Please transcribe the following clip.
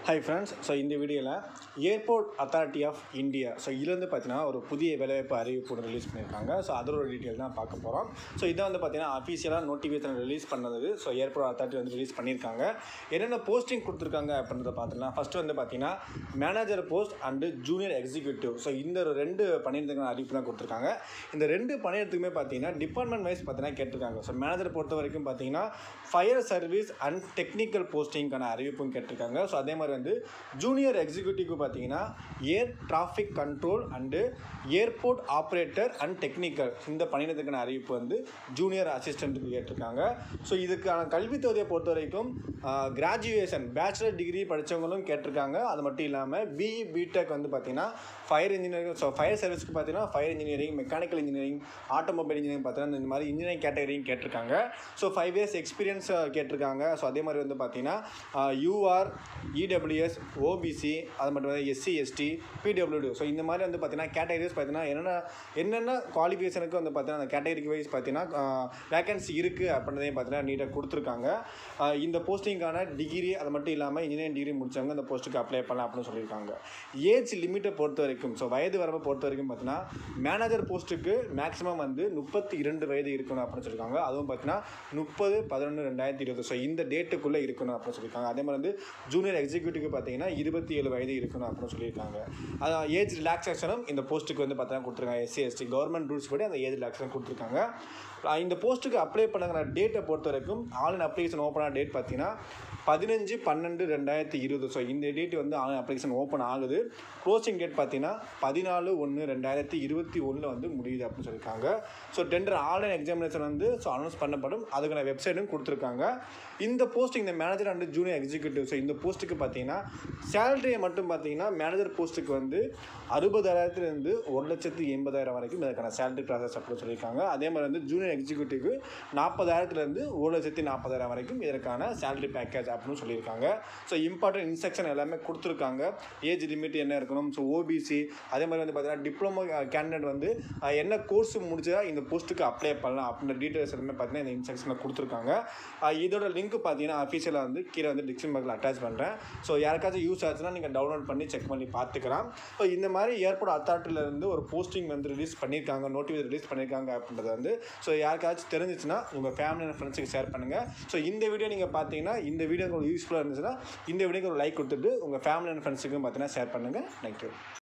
hi friends so இந்த வீடியோவில் airport authority of India so இதுலேருந்து பார்த்தீங்கன்னா ஒரு புதிய வேலைவாய்ப்பு அறிவிப்பு ஒன்று ரிலீஸ் பண்ணியிருக்காங்க ஸோ அதோட டீட்டெயில் தான் பார்க்க போகிறோம் ஸோ இதை வந்து பார்த்தீங்கன்னா அஃபீஷியலாக நோட்டிஃபிகேஷன் ரிலீஸ் பண்ணது ஸோ ஏர்போர்ட் அத்தாரிட்டி வந்து ரிலீஸ் பண்ணியிருக்காங்க என்னென்ன போஸ்டிங் கொடுத்துருக்காங்க அப்படின்றத பார்த்துக்கலாம் ஃபஸ்ட்டு வந்து பார்த்தீங்கன்னா manager post and junior executive so இந்த ஒரு ரெண்டு பணியிடத்துக்கான அறிவிப்பு தான் கொடுத்துருக்காங்க இந்த ரெண்டு பணியிடத்துக்குமே பார்த்தீங்கன்னா டிபார்ட்மெண்ட் வைஸ் பார்த்தீங்கன்னா கேட்டிருக்காங்க ஸோ மேனேஜர் பொறுத்த வரைக்கும் பார்த்தீங்கன்னா ஃபயர் சர்வீஸ் அண்ட் டெக்னிக்கல் போஸ்டிங்கான அறிவிப்பும் கேட்டிருக்காங்க ஸோ அதே மாதிரி வந்து ஜூனியர் எக்ஸிக்யூட்டிவ்க்கு பார்த்தீங்கன்னா air traffic control and airport operator and technical இந்த பணியிடத்துக்கான அறிவிப்பு வந்து ஜூனியர் அசிஸ்டண்ட்டுக்கு கேட்டிருக்காங்க ஸோ இதுக்கான கல்வி தகுதியை பொறுத்த வரைக்கும் கிராஜுவேஷன் பேச்சுலர் டிகிரி படித்தவங்களும் கேட்டிருக்காங்க அது மட்டும் இல்லாமல் பிஇ பிடெக் வந்து பார்த்தீங்கன்னா ஃபயர் இன்ஜினியரிங் ஸோ ஃபயர் சர்வீஸ்க்கு பார்த்தீங்கன்னா fire engineering mechanical engineering automobile engineering பார்த்தீங்கன்னா இந்த மாதிரி இன்ஜினியரிங் கேட்டகரியும் கேட்டிருக்காங்க ஸோ ஃபைவ் இயர்ஸ் எக்ஸ்பீரியன்ஸ் கேட்டிருக்காங்க ஸோ அதே மாதிரி வந்து பார்த்தீங்கன்னா யூஆர் இடபிள்யூஎஸ் ஓபிசி அது மட்டும் இல்லை எஸ்சி எஸ்டி பிடபிள்யூடி ஸோ இந்த மாதிரி வந்து பார்த்தீங்கன்னா கேட்டகரிஸ் பார்த்தீங்கன்னா என்னென்ன என்னென்ன குவாலிஃபிகேஷனுக்கு வந்து பார்த்தீங்கன்னா அந்த கேட்டகரிக்கு வைஸ் பார்த்தீங்கன்னா வேகன்சி இருக்குது அப்படின்றதையும் பார்த்தீங்கன்னா நீட்டாக கொடுத்துருக்காங்க ஆஹ் இந்த போஸ்டிங்கான டிகிரி அது மட்டும் இல்லாமல் இன்ஜினியரிங் டிகிரி முடிச்சவங்க அந்த போஸ்ட்டுக்கு அப்ளை பண்ணலாம் அப்படின்னு சொல்லியிருக்காங்க ஏஜ் லிமிட்டை பொறுத்த வரைக்கும் ஸோ வயது வரம்பை பொறுத்த வரைக்கும் பார்த்தீங்கன்னா மேனேஜர் போஸ்ட்டுக்கு மேக்ஸிமம் வந்து முப்பத்தி இரண்டு வயது இருக்கணும் அப்படின்னு சொல்லியிருக்காங்க அதுவும் பார்த்தீங்கன்னா முப்பது பதினொன்று ரெண்டாயிரத்தி இருபது ஸோ இந்த டேட்டுக்குள்ளே இருக்கணும் அப்படின்னு சொல்லியிருக்காங்க அதே மாதிரி வந்து ஜூனியர் எக்ஸிக்யூட்டிவ் பார்த்தீங்கன்னா இருபத்தி ஏழு வயது இருக்கணும் அப்படின்னு சொல்லியிருக்காங்க அதான் ஏஜ் ரிலாக்ஸேஷனும் இந்த போஸ்ட்டுக்கு வந்து பார்த்தீங்கன்னா கொடுத்துருக்காங்க எஸ்சி எஸ்டி கவர்மெண்ட் ரூல்ஸ் படி அந்த ஏஜ் ரிலாக்ஸேஷன் கொடுத்துருக்காங்க அஹ் இந்த போஸ்ட்டுக்கு அப்ளை பண்ணுங்கிற டேட்டை பொறுத்த வரைக்கும் ஆன்லைன் அப்ளிகேஷன் ஓப்பன் ஆன டேட் பார்த்தீங்கன்னா பதினஞ்சு பன்னெண்டு ரெண்டாயிரத்தி இருபது ஸோ இந்த டேட் வந்து ஆன்லைன் அப்ளிகேஷன் ஓப்பன் ஆகுது க்ளோசிங் டேட் பார்த்தீங்கன்னா பதினாலு ஒன்று ரெண்டாயிரத்தி இருபத்தி ஒன்றில் வந்து முடியுது அப்படின்னு சொல்லியிருக்காங்க ஸோ டெண்டர் ஆன்லைன் எக்ஸாமினேஷன் வந்து ஸோ அனௌன்ஸ் பண்ணப்படும் அதுக்கான வெப்சைட்டும் கொடுத்துருக்காங்க இந்த போஸ்டிங் இந்த manager and junior executive so இந்த போஸ்ட்டுக்கு பார்த்தீங்கன்னா சேலரியை மட்டும் பார்த்தீங்கன்னா மேனேஜர் போஸ்ட்டுக்கு வந்து அறுபதாயிரத்துலேருந்து ஒரு லட்சத்து எண்பதாயிரம் வரைக்கும் இதற்கான சேலரி ப்ராசஸ் அப்படின்னு சொல்லியிருக்காங்க அதே மாதிரி வந்து ஜூனியர் எக்ஸிக்யூட்டிவ்க்கு நாற்பதாயிரத்துலேருந்து ஒரு லட்சத்தி நாற்பதாயிரம் வரைக்கும் இதற்கான சேலரி பேக்கேஜ் அப்படின்னு சொல்லியிருக்காங்க ஸோ இம்பார்ட்டன்ட் இன்ஸ்ட்ரக்ஷன் எல்லாமே கொடுத்துருக்காங்க ஏஜ் லிமிட் என்ன இருக்கணும் ஸோ ஓபிசி அதே மாதிரி வந்து பார்த்தீங்கன்னா டிப்ளமோ கேண்டிடேட் வந்து அஹ், என்ன கோர்ஸ் முடிச்சா இந்த போஸ்ட்டுக்கு அப்ளை பண்ணலாம் அப்படின்ற டீட்டெயில்ஸ் எல்லாமே பார்த்தீங்கன்னா இந்த இன்ஸ்ட்ரக்ஷனில் கொடுத்துருக்காங்க அஹ், இதோட லிங்க் பார்த்தீங்கன்னா அஃபீஷியலாக வந்து கீழே வந்து டிஸ்கிரிப்ஷன் பாக்ஸில் அட்டாச் பண்ணுறேன் ஸோ யாருக்காச்சும் யூஸ் ஆச்சுன்னா நீங்கள் டவுன்லோட் பண்ணி செக் பண்ணி பார்த்துக்கலாம் ஸோ இந்த மாதிரி ஏர்போர்ட் அத்தாரிட்டியில் இருந்து ஒரு போஸ்டிங் வந்து ரிலீஸ் பண்ணியிருக்காங்க நோட்டிஃபிகேஷன் ரிலீஸ் பண்ணியிருக்காங்க அப்படின்றது வந்து ஸோ யாருக்காச்சும் தெரிஞ்சிச்சுன்னா உங்கள் ஃபேமிலி அண்ட் ஃப்ரெண்ட்ஸுக்கு ஷேர் பண்ணுங்கள் ஸோ இந்த வீடியோ நீங்கள் பார்த்தீங்கன்னா இந்த வீடியோ உங்களுக்கு யூஸ்ஃபுல்லாக இருந்துச்சுன்னா இந்த வீடியோக்கு ஒரு லைக் கொடுத்துட்டு உங்கள் ஃபேமிலி அண்ட் ஃப்ரெண்ட்ஸுக்கும் பார்த்தீங்கன்னா ஷேர் பண்ணுங்கள் தேங்க்யூ